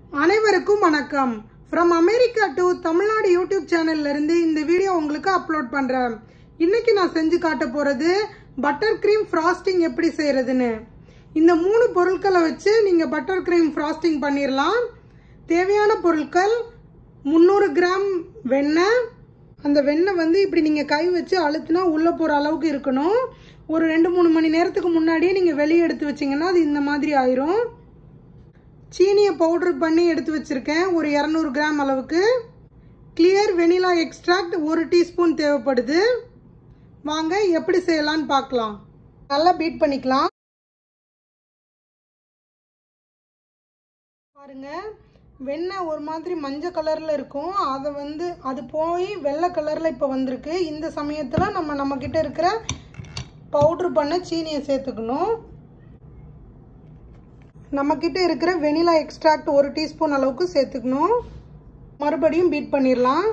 அனைவருக்கும் வணக்கம் from America to Tamil Nadu YouTube சேனல்ல இருந்து இந்த வீடியோ உங்களுக்கு அப்லோட் பண்றேன் இன்னைக்கு நான் செஞ்சு காட்ட போறது பட்டர் கிரீம் ஃப்ராஸ்டிங் எப்படி செய்யறதுன்னு இந்த மூணு பொருட்களை வச்சு நீங்க பட்டர் கிரீம் ஃப்ராஸ்டிங் பண்ணிடலாம் தேவையான பொருட்கள் முந்நூறு கிராம் வெண்ணெய் அந்த வெண்ணெய் வந்து இப்படி நீங்கள் கை வச்சு அழுத்தினா உள்ளே போகிற அளவுக்கு இருக்கணும் ஒரு ரெண்டு மூணு மணி நேரத்துக்கு முன்னாடியே நீங்கள் வெளியே எடுத்து வச்சிங்கன்னா அது இந்த மாதிரி ஆயிரும் சீனியை பவுடர் பண்ணி எடுத்து வச்சுருக்கேன் ஒரு இரநூறு கிராம் அளவுக்கு கிளியர் வெனிலா எக்ஸ்ட்ராக்ட் ஒரு டீஸ்பூன் தேவைப்படுது வாங்க எப்படி செய்யலான்னு பார்க்கலாம் நல்லா பீட் பண்ணிக்கலாம் பாருங்க வெண்ணெய் ஒரு மாதிரி மஞ்சள் கலரில் இருக்கும் அதை வந்து அது போய் வெள்ளை கலரில் இப்போ வந்திருக்கு இந்த சமயத்தில் நம்ம நம்மக்கிட்ட இருக்கிற பவுட்ரு பண்ண சீனியை சேர்த்துக்கணும் நம்மக்கிட்ட இருக்கிற வெனிலா எக்ஸ்ட்ராக்ட் ஒரு டீஸ்பூன் அளவுக்கு சேர்த்துக்கணும் மறுபடியும் பீட் பண்ணிடலாம்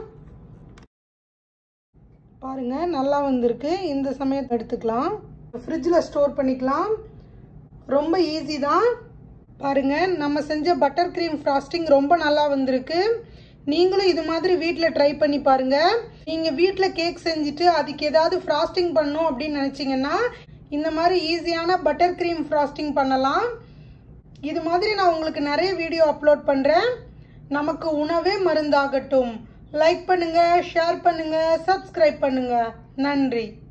பாருங்க நல்லா வந்திருக்கு இந்த சமயத்தை எடுத்துக்கலாம் ஃப்ரிட்ஜில் ஸ்டோர் பண்ணிக்கலாம் ரொம்ப ஈஸி தான் பாருங்க நம்ம செஞ்ச பட்டர் க்ரீம் ஃப்ராஸ்டிங் ரொம்ப நல்லா வந்திருக்கு நீங்களும் இது மாதிரி வீட்டில் ட்ரை பண்ணி பாருங்க நீங்கள் வீட்டில் கேக் செஞ்சுட்டு அதுக்கு ஏதாவது ஃப்ராஸ்டிங் பண்ணும் அப்படின்னு நினச்சிங்கன்னா இந்த மாதிரி ஈஸியான பட்டர் க்ரீம் ஃப்ராஸ்டிங் பண்ணலாம் இது மாதிரி நான் உங்களுக்கு நிறைய வீடியோ அப்லோட் பண்ணுறேன் நமக்கு உணவே மருந்தாகட்டும் லைக் பண்ணுங்க ஷேர் பண்ணுங்க சப்ஸ்கிரைப் பண்ணுங்க நன்றி